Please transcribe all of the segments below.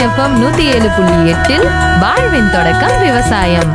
FM நூத்தி ஏழு புள்ளி எட்டில் வாழ்வின் தொடக்கம் விவசாயம்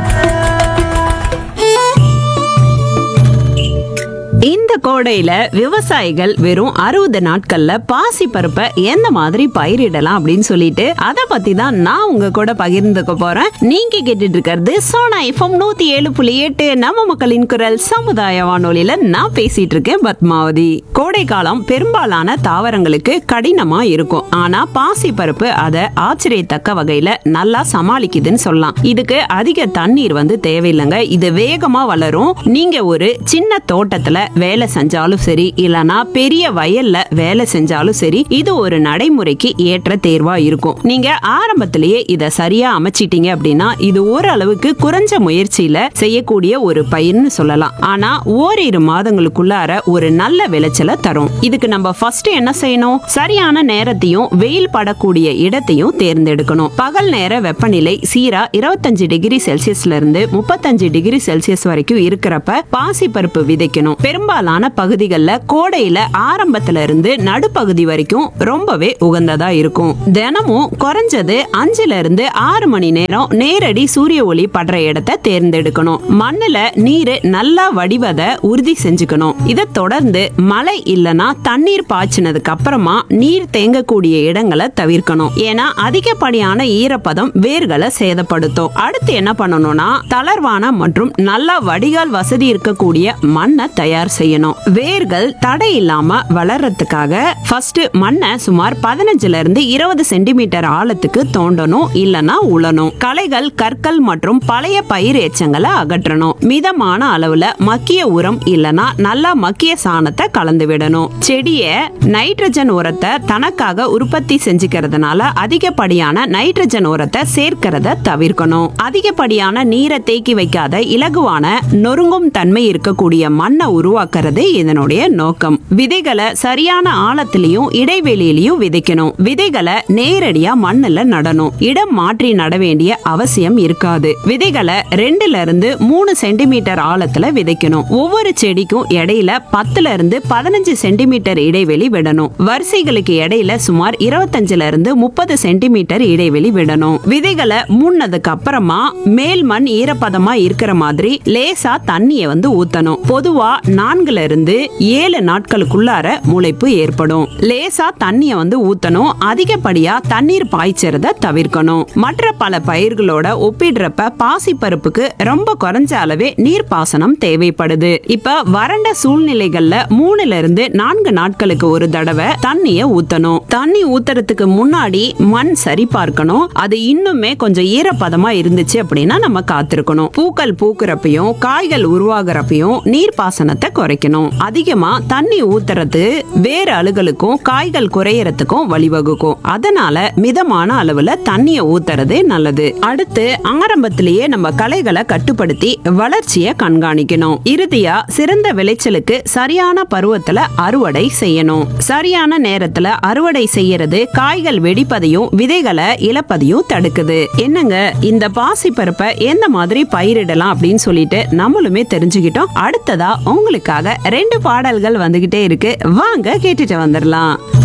இந்த கோடையில விவசாயிகள் வெறும் அறுபது நாட்கள்ல பாசி பருப்பை எந்த மாதிரி பயிரிடலாம் அப்படின்னு சொல்லிட்டு அத பத்தி தான் நான் உங்க கூட பகிர்ந்துக்க போறேன் நீங்க கேட்டுட்டு இருக்கிறது சோனா எஃப்எம் நூத்தி ஏழு புள்ளி எட்டு நம்ம மக்களின் குரல் சமுதாய வானொலியில நான் பேசிட்டு இருக்கேன் பத்மாவதி கோடை காலம் பெரும்பாலான தாவரங்களுக்கு கடினமா இருக்கும் ஆனா பாசி பருப்பு அதை ஆச்சரியத்தக்க வகையில நல்லா சமாளிக்குதுன்னு சொல்லலாம் இதுக்கு அதிக தண்ணீர் வந்து தேவையில்லைங்க இது வேகமா வளரும் நீங்க ஒரு சின்ன தோட்டத்துல வேலை செஞ்சாலும் சரி இல்லனா பெரிய வயல்ல வேலை செஞ்சாலும் சரி இது ஒரு நடைமுறைக்கு ஏற்ற தேர்வா இருக்கும் நீங்க ஆரம்பத்திலேயே இத சரியா அமைச்சிட்டீங்க அப்படின்னா இது ஓரளவுக்கு குறைஞ்ச முயற்சியில செய்யக்கூடிய ஒரு பயிர்னு சொல்லலாம் ஆனா ஓரிரு மாதங்களுக்குள்ளார ஒரு நல்ல விளைச்சலை தரும் இதுக்கு நம்ம ஃபர்ஸ்ட் என்ன செய்யணும் சரியான நேரத்தையும் வெயில் படக்கூடிய இடத்தையும் தேர்ந்தெடுக்கணும் பகல் நேர வெப்பநிலை சீரா இருபத்தஞ்சு டிகிரி செல்சியஸ்ல இருந்து முப்பத்தஞ்சு டிகிரி செல்சியஸ் வரைக்கும் இருக்கிறப்ப பாசி பருப்பு விதைக்கணும் பெரும்பாலான பகுதிகளில் கோடையில ஆரம்பத்துல இருந்து நடுப்பகுதி வரைக்கும் ரொம்பவே உகந்ததா இருக்கும் தினமும் குறைஞ்சது அஞ்சுல இருந்து ஆறு மணி நேரம் நேரடி சூரிய ஒளி படுற இடத்தை தேர்ந்தெடுக்கணும் மண்ணுல நீர் நல்லா வடிவதை உறுதி செஞ்சுக்கணும் இதை தொடர்ந்து மழை இல்லனா தண்ணீர் பாய்ச்சினதுக்கு அப்புறமா நீர் தேங்கக்கூடிய இடங்களை தவிர்க்கணும் ஏன்னா அதிகப்படியான ஈரப்பதம் வேர்களை சேதப்படுத்தும் அடுத்து என்ன பண்ணணும்னா தளர்வான மற்றும் நல்லா வடிகால் வசதி இருக்கக்கூடிய மண்ணை தயார் செய்யணும் வேர்கள் தடை இல்லாம வளர்றதுக்காக ஃபர்ஸ்ட் மண்ணை சுமார் பதினஞ்சுல இருந்து இருபது சென்டிமீட்டர் ஆழத்துக்கு தோண்டணும் இல்லனா உழணும் களைகள் கற்கள் மற்றும் பழைய பயிர் எச்சங்களை அகற்றணும் மிதமான அளவுல மக்கிய உரம் இல்லனா நல்லா மக்கிய சாணத்தை கலந்து விடணும் செடிய நைட்ரஜன் உரத்தை தனக்காக உற்பத்தி செஞ்சுக்கிறதுனால அதிகப்படியான நைட்ரஜன் உரத்தை சேர்க்கிறத தவிர்க்கணும் அதிகப்படியான நீரை தேக்கி வைக்காத இலகுவான நொறுங்கும் தன்மை இருக்கக்கூடிய மண்ணை உருவாக்குறது இதனுடைய நோக்கம் விதைகளை சரியான ஆழத்திலையும் இடைவெளியிலையும் விதைக்கணும் விதைகளை நேரடியா மண்ணுல நடணும் இடம் மாற்றி நட வேண்டிய அவசியம் இருக்காது விதைகளை ரெண்டுல இருந்து மூணு சென்டிமீட்டர் ஆழத்துல விதைக்கணும் ஒவ்வொரு செடிக்கும் இடையில பத்துல இருந்து பதினஞ்சு சென்டிமீட்டர் இடைவெளி விடணும் வரிசைகளுக்கு இடையில சுமார் இருபத்தஞ்சுல இருந்து முப்பது சென்டிமீட்டர் இடைவெளி விடணும் விதைகளை மூணதுக்கு அப்புறமா மேல் மண் ஈரப்பதமா இருக்கிற மாதிரி லேசா தண்ணிய வந்து ஊத்தணும் பொதுவா நான்குல இருந்து ஏழு நாட்களுக்குள்ளார முளைப்பு ஏற்படும் லேசா தண்ணிய வந்து ஊத்தணும் அதிகப்படியா தண்ணீர் பாய்ச்சறத தவிர்க்கணும் மற்ற பல பயிர்களோட ஒப்பிடுறப்ப பாசி பருப்புக்கு ரொம்ப குறைஞ்ச அளவே நீர்ப்பாசனம் தேவைப்படுது இப்ப வறண்ட சூழ்நிலைகள்ல மூணுல இருந்து நான்கு நாட்களுக்கு ஒரு தடவை தண்ணிய ஊத்தணும் தண்ணி ஊத்துறதுக்கு முன்னாடி மண் சரி பார்க்கணும் அது இன்னுமே கொஞ்சம் ஈரப்பதமா இருந்துச்சு அப்படின்னா நம்ம காத்திருக்கணும் பூக்கள் பூக்குறப்பையும் காய்கள் உருவாகிறப்பையும் நீர்ப்பாசனத்தை குறைக்கணும் அதிகமா தண்ணி ஊத்துறது வேறு அழுகலுக்கும் காய்கள் குறையறதுக்கும் வழிவகுக்கும் அதனால மிதமான அளவுல தண்ணிய ஊத்துறது நல்லது அடுத்து ஆரம்பத்திலேயே நம்ம களைகளை கட்டுப்படுத்தி வளர்ச்சியை கண்காணிக்கணும் இறுதியா சிறந்த விளைச்சலுக்கு சரியான பருவத்துல அறுவடை செய்யணும் சரியான நேரத்துல அறுவடை செய்யறது காய்கள் வெடிப்பதையும் விதைகளை இழப்பதையும் தடுக்குது என்னங்க இந்த பாசி பருப்பை எந்த மாதிரி பயிரிடலாம் அப்படின்னு சொல்லிட்டு நம்மளுமே தெரிஞ்சுக்கிட்டோம் அடுத்ததா உங்களுக்காக ரெண்டு பாடல்கள் வந்துகிட்டே இருக்கு வாங்க கேட்டுட்டு வந்துடலாம்